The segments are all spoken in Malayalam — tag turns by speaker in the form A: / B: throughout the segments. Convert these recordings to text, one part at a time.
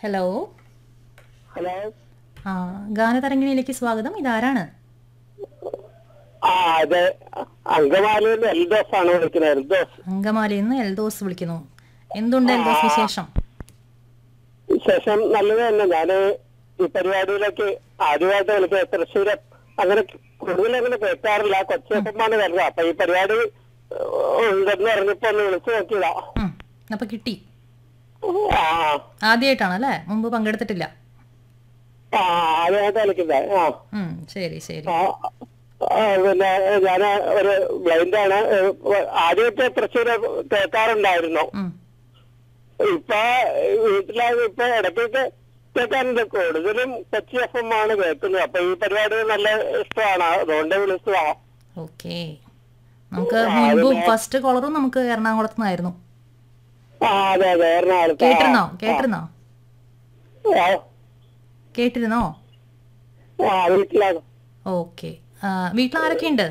A: ഹലോ
B: ഹലോ
A: ആ ഗാനതരംഗിണിയിലേക്ക് സ്വാഗതം ഇതാരാണ്
B: ആ അത് അങ്കമാലിയിൽ എൽദോസ് ആണ് വിളിക്കുന്നത് എൽദോസ്
A: അങ്കമാലിയിൽ നിന്ന് എൽദോസ് വിളിക്കുന്നു എന്തുണ്ട് എൽദോസ് വിശേഷം
B: ശേഷം നല്ലത് തന്നെ ഞാന് ഈ പരിപാടിയിലേക്ക് ആദ്യമായിട്ട് വിളിക്കുന്നത് തൃശ്ശൂര് അങ്ങനെ കൂടുതൽ അങ്ങനെ കേൾക്കാറില്ല കൊച്ചപ്പമാണ് വരുന്നത് അപ്പൊ ഈ പരിപാടി ഏഹ്, ഉണ്ടെന്ന് പറഞ്ഞപ്പോ ഒന്ന് വിളിച്ചു നോക്കിയതാ
A: ഉം, അപ്പൊ കിട്ടി
B: ആ
A: ആദ്യമായിട്ടാണ് അല്ലേ മുമ്പ് പങ്കെടുത്തിട്ടില്ല
B: ആ ആദ്യമായിട്ട് വിളിക്കുന്നത് ആ
A: ഉം, ശരി ശരി
B: ആ, ആ, പിന്നെ ഞാൻ ഒരു ബ്ലൈൻഡ് ആണ് ഏഹ്, ആദ്യമൊക്കെ തൃശ്ശൂര് കേൾക്കാറുണ്ടായിരുന്നു
A: ഉം,
B: ഇപ്പൊ വീട്ടിലെ ഇപ്പൊ ഇടയ്ക്കൊക്കെ കേൾക്കാറുണ്ട് കൂടുതലും കൊച്ചി എഫ് എം ആണ് കേൾക്കുന്നത് അപ്പൊ ഈ പരിപാടി നല്ല ഇഷ്ടമാണ് അതുകൊണ്ട് വിളിച്ചതാ
A: ഓക്കെ നമുക്ക് മുൻപ് ഫസ്റ്റ് കോളറും നമുക്ക് എറണാകുളത്ത് നിന്നായിരുന്നു
B: ആ അതെ അതെ എറണാകുളത്ത് ആ,
A: കേട്ടിരുന്നോ കേട്ടിരുന്നോ
B: ആ,
A: കേട്ടിരുന്നോ
B: ആ വീട്ടിലാണ്
A: ഓക്കെ വീട്ടിൽ ആരൊക്കെ ഉണ്ട്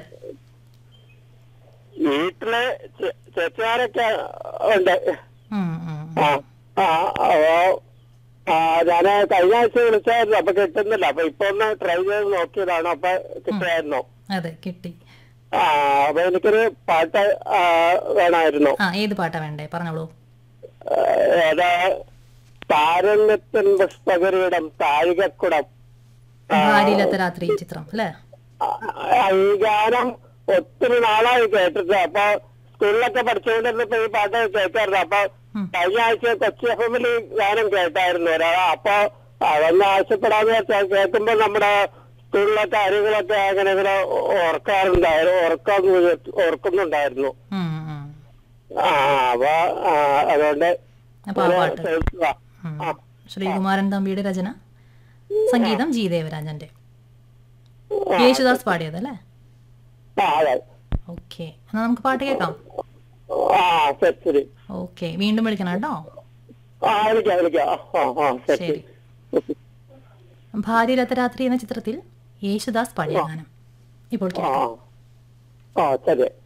B: വീട്ടില് ചെ- ചേച്ചിമാരൊക്കെ ഉണ്ട്
A: ഉം, ഉം.
B: ആ ആ അപ്പോ ആ ഞാന് കഴിഞ്ഞ ആഴ്ച വിളിച്ചായിരുന്നു അപ്പൊ കിട്ടുന്നില്ല അപ്പൊ ഇപ്പൊ ഒന്ന് ട്രൈ ചെയ്ത് നോക്കിയതാണ് അപ്പൊ കിട്ടിയായിരുന്നു
A: അതെ കിട്ടി
B: ആ അപ്പൊ എനിക്കൊരു പാട്ട് ആ, വേണമായിരുന്നു
A: ആ ഏത് പാട്ടാ വേണ്ടേ പറഞ്ഞോളൂ
B: ആ, ഏതാ താരണ്യത്തിൻ പുഷ്പകരിടം താഴികക്കുടം
A: ഭാര്യയില്ലാത്ത രാത്രി ചിത്രം അല്ലേ
B: ആ, ആ, ഈ ഗാനം ഒത്തിരി നാളായി കേട്ടിട്ട് അപ്പൊ സ്കൂളിലൊക്കെ പഠിച്ചുകൊണ്ടിരുന്നപ്പോ ഈ പാട്ട് കേൾക്കായിരുന്നു അപ്പൊ
A: ഉം.
B: കഴിഞ്ഞ ആഴ്ച കൊച്ചി എഫ് എമ്മിൽ ഈ ഗാനം കേട്ടായിരുന്നു ഒരാൾ അപ്പൊ അതൊന്ന് ആവശ്യപ്പെടാന്ന് വെച്ചാൽ കേൾക്കുമ്പോ നമ്മുടെ സ്കൂളിലെ കാര്യങ്ങളൊക്കെ അങ്ങനെ ഇങ്ങനെ ഓർക്കാറുണ്ടായിരുന്നു ഓർക്കാൻ ഓർക്കുന്നുണ്ടായിരുന്നു
A: ഉം, ഉം.
B: ആ അപ്പൊ ആ, അതുകൊണ്ട്
A: അപ്പൊ ആ പാട്ട്
B: കേൾക്കുക.
A: ഉം.
B: ആ.
A: ശ്രീകുമാരൻ തമ്പിയുടെ രചന സംഗീതം ജി ദേവരാജന്റെ യേശുദാസ് പാടിയത് അല്ലേ
B: ആ അതെ
A: ഓക്കെ എന്നാ നമുക്ക് പാട്ട് കേൾക്കാം
B: ആ ശരി ശരി
A: ഓക്കെ വീണ്ടും വിളിക്കണം കേട്ടോ
B: ആ വിളിക്കാം വിളിക്കാം ആ ആ ശരി
A: ശരി ഭാര്യയില്ലാത്ത രാത്രി എന്ന ചിത്രത്തിൽ യേശുദാസ് പാടിയ ഗാനം ഇപ്പോൾ
B: ആ
A: കേൾക്കാം
B: ആ ശരി